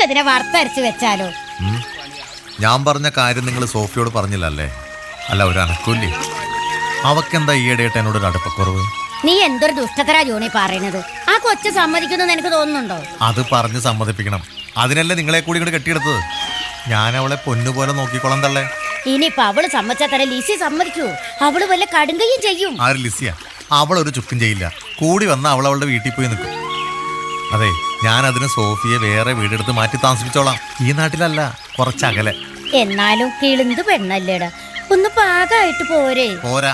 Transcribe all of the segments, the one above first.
നമുക്കതിനെ വറുത്തരച്ച് വെച്ചാലോ ഉം. ഞാൻ പറഞ്ഞ കാര്യം നിങ്ങൾ സോഫിയോട് പറഞ്ഞില്ലല്ലേ അല്ല ഒരു അനക്കൂല്ലേ അവക്കെന്താ ഈയിടെയായിട്ട് എന്നോട് ഒരു അടുപ്പക്കുറവ് നീ എന്തൊരു ദുഷ്ടത്തരാ ജോണി പറയുന്നത് ആ കൊച്ചു സമ്മതിക്കുന്നു എനിക്ക് തോന്നുന്നുണ്ടോ അത് പറഞ്ഞ് സമ്മതിപ്പിക്കണം അതിനല്ലേ നിങ്ങളെ കൂടി ഇങ്ങോട്ട് കെട്ടിയെടുത്തത് ഞാൻ അവളെ പൊന്നുപോലെ നോക്കിക്കോളാം തള്ളേ ഇനിയിപ്പൊ അവള് സമ്മതിച്ചാ തന്നെ ലിസി സമ്മതിക്കൂ അവള് വല്ല കടുങ്കയും ചെയ്യും ആര് ലിസിയ അവൾ ഒരു ചുക്കും ചെയ്യില്ല കൂടി വന്ന അവൾ അവളുടെ വീട്ടിൽ പോയി നിൽക്കും അതെ ഞാൻ അതിന് സോഫിയെ വേറെ വീടെടുത്ത് മാറ്റി താമസിപ്പിച്ചോളാം ഈ നാട്ടിലല്ല കുറച്ചകലെ എന്നാലും കിളിന്ത് പെണ്ണല്ലേടാ ഒന്ന് പാകമായിട്ട് പോരെ പോരാ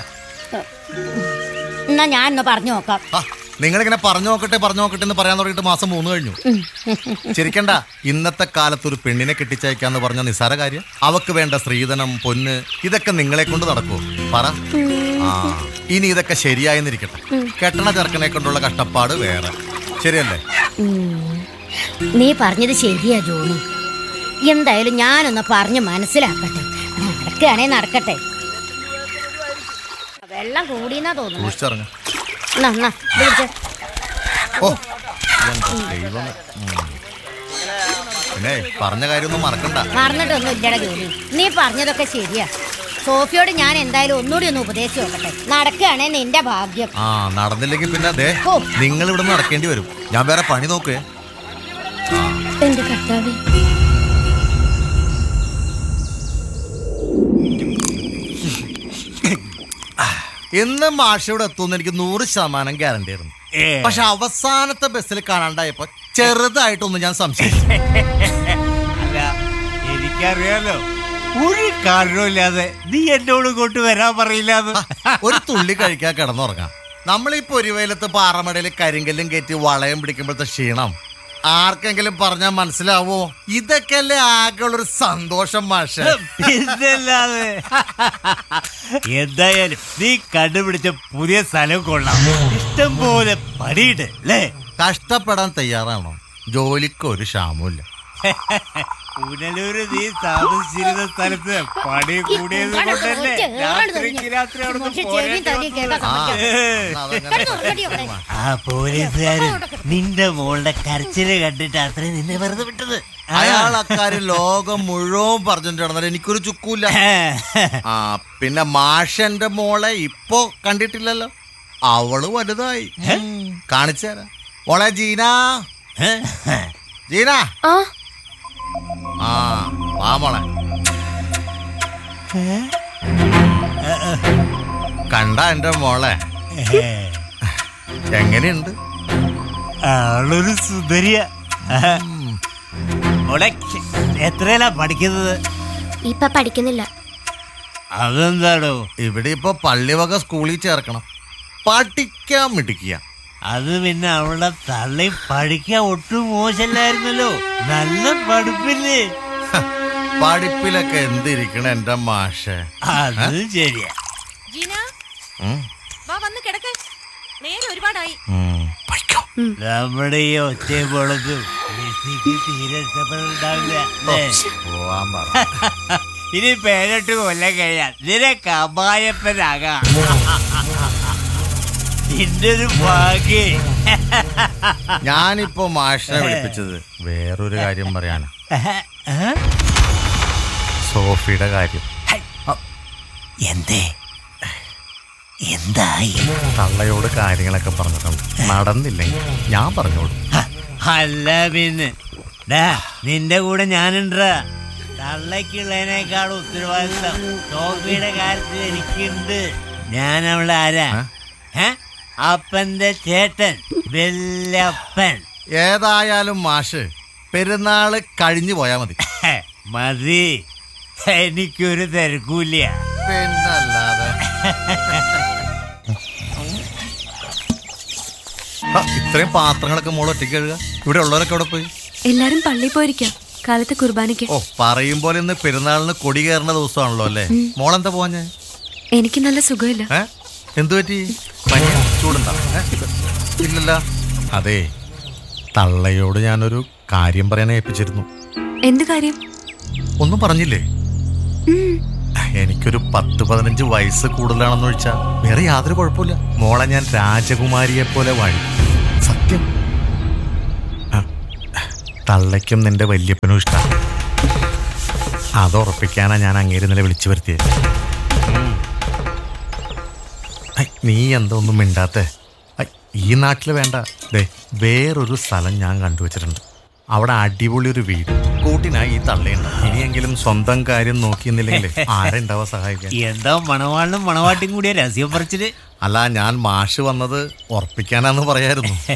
എന്നാ ഞാൻ ഒന്ന് പറഞ്ഞു നോക്കാം ആ, നിങ്ങളിങ്ങനെ പറഞ്ഞു നോക്കട്ടെ പറഞ്ഞു നോക്കട്ടെ എന്ന് പറയാൻ തുടങ്ങിയിട്ട് മാസം മൂന്ന് കഴിഞ്ഞു ചിരിക്കണ്ട ഇന്നത്തെ കാലത്ത് ഒരു പെണ്ണിനെ കെട്ടിച്ചയക്കാന്ന് പറഞ്ഞ നിസ്സാര കാര്യം അവക്ക് വേണ്ട സ്ത്രീധനം പൊന്ന് ഇതൊക്കെ നിങ്ങളെ കൊണ്ട് നടക്കുമോ പറ ആ ഇനി ഇതൊക്കെ ശരിയായെന്നിരിക്കട്ടെ കെട്ടണ ചെറുക്കനെ കൊണ്ടുള്ള കഷ്ടപ്പാട് വേറെ ശരിയല്ലേ ഉം. നീ പറഞ്ഞത് ശരിയാ ജോണി എന്തായാലും ഞാനൊന്ന് പറഞ്ഞ് മനസ്സിലാക്കട്ടെ നടക്കുകയാണെ നടക്കട്ടെ വെള്ളം കൂടിയെന്നാ തോന്നുന്നു സൂക്ഷിച്ചിറങ്ങ എന്നാ, എന്നാ, ഇത് പിടിച്ചേ. ഓ എന്താ ദൈവമേ. ഉം. പിന്നെ പറഞ്ഞ കാര്യമൊന്നും മറക്കണ്ട മറന്നിട്ടൊന്നും ഇല്ലടാ ജോലി നീ പറഞ്ഞതൊക്കെ ശരിയാ സോഫിയോട് ഞാൻ എന്തായാലും ഒന്നുകൂടി ഒന്ന് ഉപദേശിച്ച് നോക്കട്ടെ നടക്കുകയാണെ നിന്റെ ഭാഗ്യം ആ നടന്നില്ലെങ്കിൽ പിന്നെ അതെ ഓ. നിങ്ങൾ ഇവിടെ നടക്കേണ്ടി വരും ഞാൻ വേറെ പണി നോക്കേ എന്റെ കർത്താവേ ഇന്ന് മാഷ ഇവിടെ എത്തുമെന്ന് എനിക്ക് നൂറ് ശതമാനം ഗ്യാരണ്ടി ആയിരുന്നു പക്ഷെ അവസാനത്തെ ബസ്സിൽ കാണാണ്ടായപ്പോ ചെറുതായിട്ടൊന്ന് ഞാൻ സംശയിച്ചു അല്ല എനിക്കറിയാലോ ഒരു കാരണമില്ലാതെ നീ എന്നോട് ഇങ്ങോട്ട് വരാൻ പറയില്ലാന്ന് ഒരു തുള്ളി കഴിക്കാൻ കിടന്നുറങ്ങാം നമ്മൾ ഈ പൊരിവയിലത്ത് പാറമടയിൽ കരിങ്കല്ലും കയറ്റി വളയം പിടിക്കുമ്പോഴത്തെ ക്ഷീണം ആർക്കെങ്കിലും പറഞ്ഞാൽ മനസ്സിലാവോ ഇതൊക്കെയല്ലേ ആകെയുള്ളൊരു സന്തോഷം മാഷ പിന്നല്ലാതെ എന്തായാലും നീ കണ്ടുപിടിച്ച പുതിയ സ്ഥലം കൊള്ളാം ഇഷ്ടം പോലെ പണിയുണ്ട് അല്ലേ കഷ്ടപ്പെടാൻ തയ്യാറാണോ ജോലിക്ക് ഒരു ക്ഷാമമില്ല പുനലൂര് നീ താമസിച്ചിരുന്ന സ്ഥലത്ത് പണി കൂടിയത് കൊണ്ടല്ലേ രാത്രിക്ക് രാത്രി അവിടെ പക്ഷെ ചെവിയും തലയും കേൾക്കാൻ ആ സമ്മതിക്കില്ല. എന്നാ അതങ്ങനെ കിടന്ന് ഉറങ്ങടി അവിടെ. ആ പോലീസുകാരൻ നിന്റെ മോളുടെ കരച്ചില് കണ്ടിട്ട് അത്രയും നിന്നെ വെറുതെ വിട്ടത് അയാൾ അക്കാര്യം ലോകം മുഴുവൻ പറഞ്ഞിട്ട് നടന്നാൽ എനിക്കൊരു ചുക്കൂല ആ പിന്നെ മാഷന്റെ മോളെ ഇപ്പോ കണ്ടിട്ടില്ലല്ലോ അവള് വലുതായി കാണിച്ചു തരാം മോളെ ജീന ജീന ആ ആ വാ മോളെ കണ്ട എന്റെ മോളെ എങ്ങനെയുണ്ട് ആളൊരു സുന്ദരിയ മോളെ എത്രയല്ല പഠിക്കുന്നത് ഇപ്പൊ പഠിക്കുന്നില്ല അതെന്താടോ ഇവിടെ ഇപ്പൊ പള്ളിവക സ്കൂളിൽ ചേർക്കണം പഠിക്കാൻ മിടിക്കുക അത് പിന്നെ അവളെ തള്ളി പഠിക്കാൻ ഒട്ടും മോശമല്ലായിരുന്നല്ലോ നല്ല പഠിപ്പില്ലേ പഠിപ്പിലൊക്കെ എന്തിരിക്കണ എന്റെ മാഷെ അത് ശരിയാ ജീന ഉം, വാ വന്ന് കിടക്ക നേരെ ഒരുപാടായി ഉം. പഠിക്കോ. നമ്മുടെ ഈ ഒച്ചയും പൊളക്കും ലിസിക്ക് തീരെ ഇഷ്ടപ്പെടുന്നുണ്ടാവില്ല അല്ലേ? പോവാൻ പറ ഇനി പേരിട്ട് കൊല്ലം കഴിയാൻ നിനക്ക് അമ്മായപ്പനാകാം നിന്റെ ഒരു ഭാഗ്യേ ഞാനിപ്പോ മാഷിനെ വിളിപ്പിച്ചത് വേറൊരു കാര്യം പറയാനാ സോഫിയുടെ കാര്യം എന്തേ എന്തായി തള്ളയോട് കാര്യങ്ങളൊക്കെ പറഞ്ഞിട്ടുണ്ട് നടന്നില്ലെങ്കിൽ ഞാൻ പറഞ്ഞോളൂ അല്ല പിന്നെ ഡാ നിന്റെ കൂടെ ഞാനുണ്ടാ തള്ളക്കുള്ളതിനേക്കാൾ ഉത്തരവാദിത്തം സോഫിയുടെ കാര്യത്തിൽ എനിക്കുണ്ട് ഞാൻ അവളെ ആരാ ഏ? അപ്പന്റെ ചേട്ടൻ വല്യപ്പൻ ഏതായാലും മാഷ് പെരുന്നാള് കഴിഞ്ഞു പോയാ മതി ഹെ, മതി എനിക്കൊരു തിരക്കൂല്ല പിന്നല്ലാതെ ആ, ഇത്രയും പാത്രങ്ങളൊക്കെ മോൾ ഒറ്റയ്ക്ക് കഴുകുക ഇവിടെ ഉള്ളവരൊക്കെ അവിടെ പോയി എല്ലാരും പള്ളിയിൽ പോയിരിക്കാം കാലത്ത് കുർബാനയ്ക്ക് ഓ പറയും പോലെ ഇന്ന് പെരുന്നാളിന് കൊടി കയറുന്ന ദിവസമാണല്ലോ അല്ലേ മോളെന്താ പോവാഞ്ഞേ എനിക്ക് നല്ല സുഖമില്ല ഏ എന്തു പറ്റി പനി ചൂടുണ്ടോ ഏ? ഇല്ലല്ല അതെ തള്ളയോട് ഞാനൊരു കാര്യം പറയാൻ ഏൽപ്പിച്ചിരുന്നു എന്ത് കാര്യം ഒന്നും പറഞ്ഞില്ലേ ഉം, എനിക്കൊരു പത്ത് പതിനഞ്ച് വയസ്സ് കൂടുതലാണെന്ന് വെച്ചാൽ വേറെ യാതൊരു കുഴപ്പമില്ല മോളെ ഞാൻ രാജകുമാരിയെ പോലെ വഴി സത്യം ആ, തള്ളയ്ക്കും നിന്റെ വല്യപ്പനും ഇഷ്ടമാണ് അത് ഉറപ്പിക്കാനാ ഞാൻ അങ്ങേര് ഇന്നലെ വിളിച്ചു വരുത്തിയത് ഉം. ഐ, നീ എന്താ ഒന്നും മിണ്ടാത്തേ ഐ, ഈ നാട്ടിൽ വേണ്ട ദേ വേറൊരു സ്ഥലം ഞാൻ കണ്ടുവച്ചിട്ടുണ്ട് അവിടെ അടിപൊളി ഒരു വീട് കൂട്ടിനായി ഈ തള്ളയുണ്ട് ഇനിയെങ്കിലും സ്വന്തം കാര്യം നോക്കിയെന്നില്ലെങ്കിൽ ആരുണ്ടാവാ സഹായിക്കാൻ എന്താ മണവാളിനും മണവാട്ടിയും കൂടിയ രഹസ്യം പറിച്ചിട്ട് അല്ല ഞാൻ മാഷ് വന്നത് ഉറപ്പിക്കാനാന്ന് പറയായിരുന്നു